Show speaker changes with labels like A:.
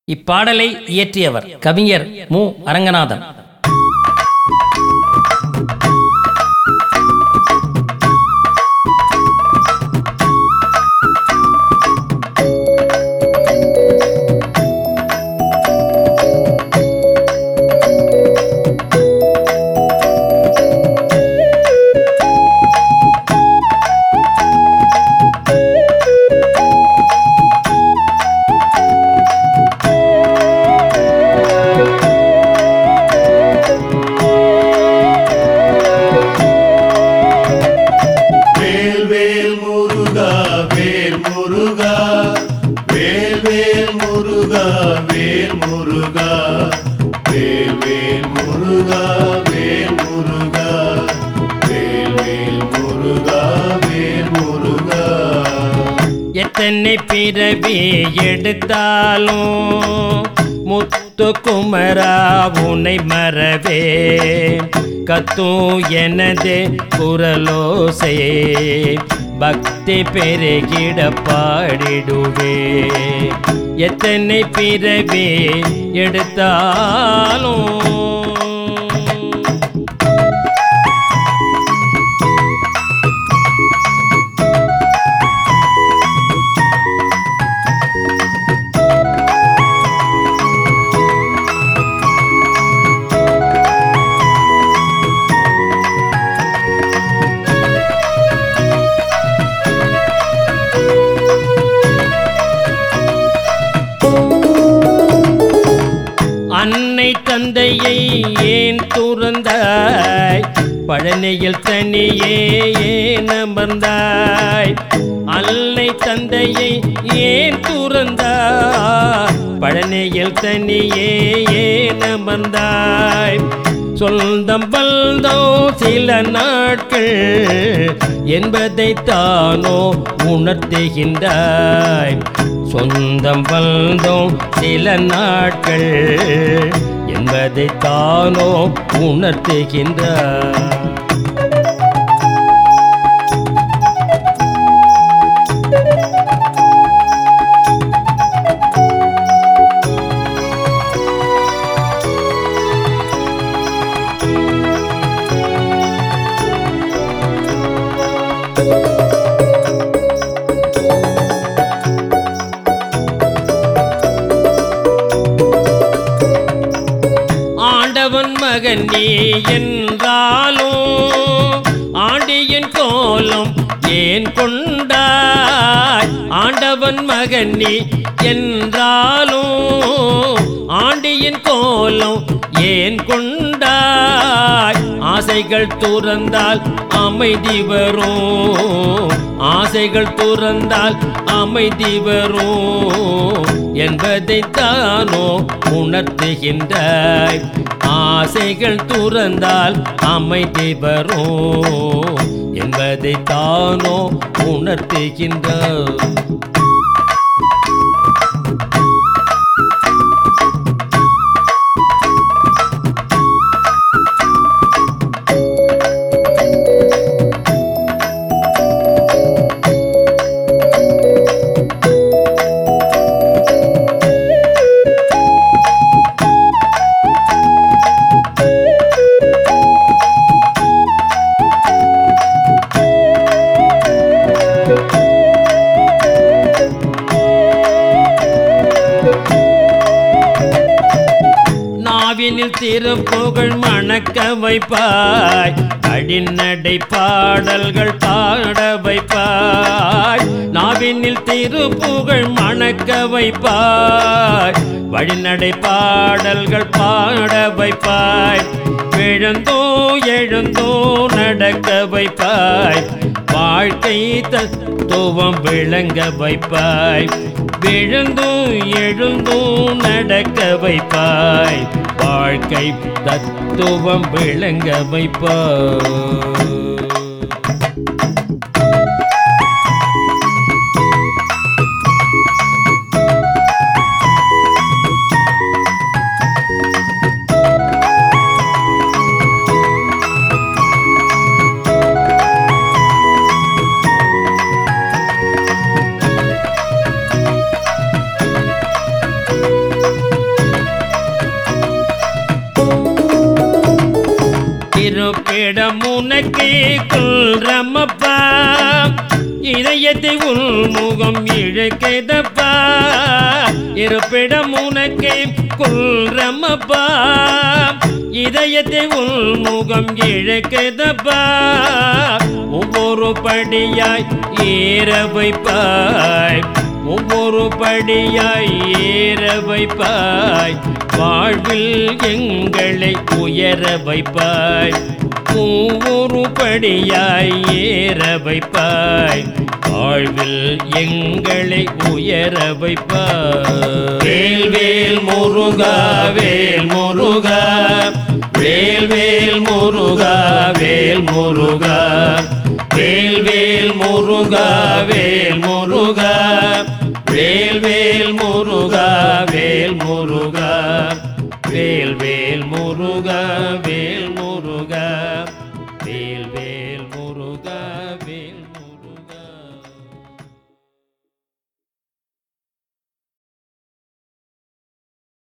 A: இப்பாடலை இயற்றியவர் கவிஞர் மு அரங்கநாதன்
B: வேல் வேல் முருகா வேல் முருகா வேல் வேல் முருகா வேல் முருகா வேல் வேல் முருகா வேல் முருகா வேல் வேல் முருகா வேல் முருகா
A: எத்தனை பிறவி எடுத்தாலும் முத்து குமரா உன்னை மறவே கத்தும் எனது குரலோசை பக்தி பெருகிட பாடிடுவே எத்தனை பிறவி எடுத்தாலும் அன்னை தந்தையை ஏன் துறந்தாய் பழனியில் தனியே ஏன் அமர்ந்தாய் அன்னை தந்தையை ஏன் துறந்தாய் பழனியில் தனியே ஏன் அமர்ந்தாய் சொந்தம் பல்தோ சில நாட்கள் என்பதை தானோ உணர்த்துகின்றாய் சொந்தம் வந்தோம் சில நாட்கள் என்பதை தானோ உணர்த்துகின்றார் ஆண்டவன் மகன் நீ என்றாலும் ஆண்டியின் கோலம் ஏன் கொண்டாய் ஆண்டவன் மகன் நீ என்றாலும் ஆண்டியின் கோலம் ஏன் கொண்டாய் ஆசைகள் துறந்தால் அமைதி வரும் ஆசைகள் துறந்தால் அமைதி வரும் என்பதைத்தானோ உணர்த்துகின்றாய் ஆசைகள் துறந்தால் அமைதி வரும் என்பதைத்தானோ உணர்த்துகின்றாய் நாவினில் திருப்புகழ் மணக்க வைப்பாய் அடிநடை பாடல்கள் பாட வைப்பாய் நாவினில் திருப்புகழ் மணக்க வைப்பாய் வழிநடை பாடல்கள் பாட வைப்பாய் விழுந்தோ எழுந்தோ நடக்க வைப்பாய் வாழ்க்கை தத்துவம் விளங்க வைப்பாய் விழுந்தும் எழுந்தும் நடக்க வைப்பாய் வாழ்க்கை தத்துவம் விளங்க வைப்பாய்
C: இருப்பிடம் உனக்கு குல்ரமப்பா இதயத்தை உள்முகம் இழுக்கைதப்பா இருப்பிடம் உனக்கு குல்ரமப்பா இதயத்தை உள்முகம் இழுக்கைதப்பா ஒவ்வொரு படியாய் ஏற வைப்பாய் ஒவ்வொரு படியாய் ஏற வைப்பாய் வாழ்வில் எங்களை உயர வைப்பாய் ஒவ்வொரு படியாய் ஏற வைப்பாய் வாழ்வில் எங்களை உயர வைப்பாய்
B: வேல் வேல் முருகா வேல் முருகா வேல் வேல் முருகா வேல் முருகா வேல் வேல் முருகா வேல் முருகா வேல் வேல் முருகா வேல் முருகா வேல் வேல் முருகா வேல்